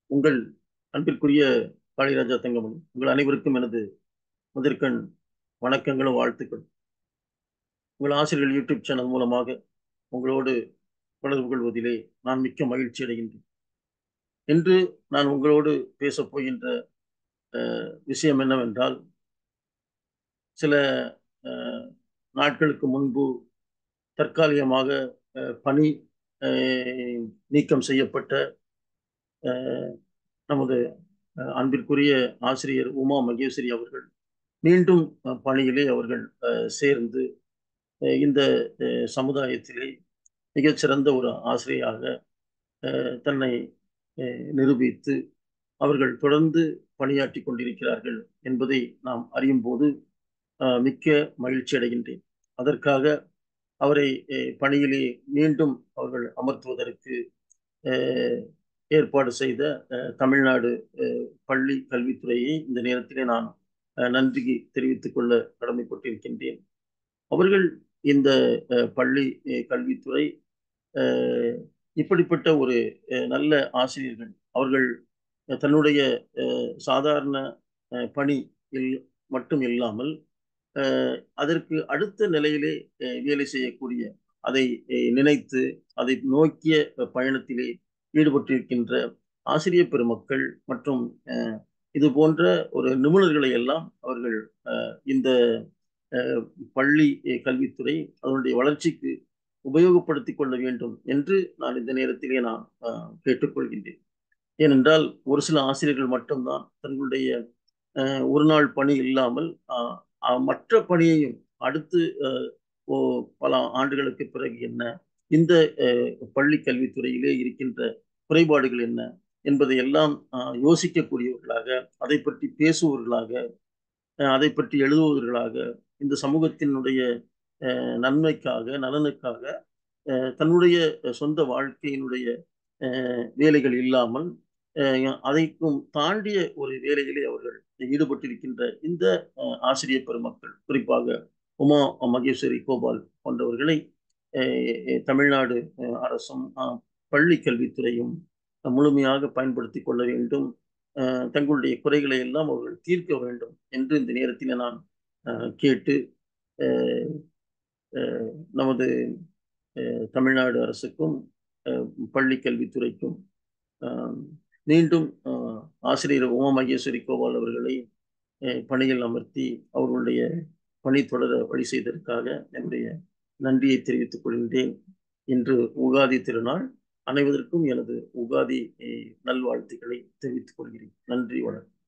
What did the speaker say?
உங்கள் அன்பிற்குரிய காளிராஜா தங்கமணி உங்கள் அனைவருக்கும் எனது முதற்கண் வணக்கங்களும் வாழ்த்துக்கள் உங்கள் ஆசிரியர்கள் யூடியூப் சேனல் மூலமாக உங்களோடு தொடர்பு கொள்வதிலே நான் மிக்க மகிழ்ச்சி அடைகின்றேன் இன்று நான் உங்களோடு பேசப் போகின்ற அஹ், விஷயம் என்னவென்றால் சில அஹ், நாட்களுக்கு முன்பு தற்காலிகமாக அஹ், பணி அஹ், நீக்கம் செய்யப்பட்ட அஹ், நமது அஹ், அன்பிற்குரிய ஆசிரியர் உமா மகேஸ்வரி அவர்கள் மீண்டும் அஹ், பணியிலே அவர்கள் அஹ், சேர்ந்து அஹ், இந்த அஹ், சமுதாயத்திலே மிகச்சிறந்த ஒரு ஆசிரியராக அஹ், தன்னை அஹ், நிரூபித்து அவர்கள் தொடர்ந்து பணியாற்றி கொண்டிருக்கிறார்கள் என்பதை நாம் அறியும் போது அஹ், மிக்க மகிழ்ச்சி அடைகின்றேன் அதற்காக அவரை அஹ், பணியிலே மீண்டும் அவர்கள் அமர்த்துவதற்கு அஹ், ஏற்பாடு செய்த அஹ், தமிழ்நாடு அஹ், பள்ளி கல்வித்துறையை இந்த நேரத்திலே நான் அஹ், நன்றி தெரிவித்துக் கொள்ள கடமைப்பட்டிருக்கின்றேன் அவர்கள் இந்த அஹ், பள்ளி அஹ், கல்வித்துறை அஹ், இப்படிப்பட்ட ஒரு அஹ், நல்ல ஆசிரியர்கள் அவர்கள் அஹ், தன்னுடைய அஹ், சாதாரண அஹ், பணி இல்- மட்டும் இல்லாமல் அஹ், அதற்கு அடுத்த நிலையிலே அஹ், வேலை செய்யக்கூடிய அதை அஹ், நினைத்து அதை நோக்கிய அஹ், பயணத்திலே ஈடுபட்டிருக்கின்ற ஆசிரியர் பெருமக்கள் மற்றும் அஹ், இது போன்ற ஒரு நிபுணர்களை எல்லாம் அவர்கள் அஹ், இந்த அஹ், பள்ளி அஹ், கல்வித்துறை அதனுடைய வளர்ச்சிக்கு உபயோகப்படுத்திக் கொள்ள வேண்டும் என்று நான் இந்த நேரத்திலே நான் அஹ், கேட்டுக்கொள்கின்றேன் ஏனென்றால் ஒரு சில ஆசிரியர்கள் மட்டும்தான் தங்களுடைய அஹ், ஒரு நாள் பணி இல்லாமல் அஹ், அஹ், மற்ற பணியையும் அடுத்து அஹ், ஓ- பல ஆண்டுகளுக்கு பிறகு என்ன இந்த அஹ், பள்ளி கல்வித்துறையிலே இருக்கின்ற குறைபாடுகள் என்ன என்பதை எல்லாம் அஹ், யோசிக்கக்கூடியவர்களாக அதை பற்றி பேசுபவர்களாக அஹ், அதை பற்றி எழுதுபவர்களாக இந்த சமூகத்தினுடைய அஹ், நன்மைக்காக நலனுக்காக அஹ், தன்னுடைய சொந்த வாழ்க்கையினுடைய அஹ், வேலைகள் இல்லாமல் அஹ், அதைக்கும் தாண்டிய ஒரு வேலையிலே அவர்கள் ஈடுபட்டிருக்கின்ற இந்த அஹ், ஆசிரியர் பெருமக்கள் குறிப்பாக உமா மகேஸ்வரி கோபால் போன்றவர்களை அஹ், தமிழ்நாடு அஹ், அரசும் அஹ், பள்ளி கல்வித்துறையும் முழுமையாக பயன்படுத்திக் கொள்ள வேண்டும் அஹ், தங்களுடைய குறைகளை எல்லாம் அவர்கள் தீர்க்க வேண்டும் என்று இந்த நேரத்தில் நான் அஹ், கேட்டு அஹ், அஹ், நமது அஹ், தமிழ்நாடு அரசுக்கும் அஹ், பள்ளி கல்வித்துறைக்கும் அஹ், மீண்டும் அஹ், ஆசிரியர் உமா மகேஸ்வரி கோபால் அவர்களை அஹ், பணியில் அமர்த்தி அவர்களுடைய பணி தொடர வழி செய்ததற்காக என்னுடைய நன்றியை தெரிவித்துக் கொள்கின்றேன் இன்று உகாதி திருநாள் அனைவருக்கும் எனது உகாதி அஹ், நல்வாழ்த்துக்களை தெரிவித்துக் கொள்கிறேன் நன்றி வணக்கம்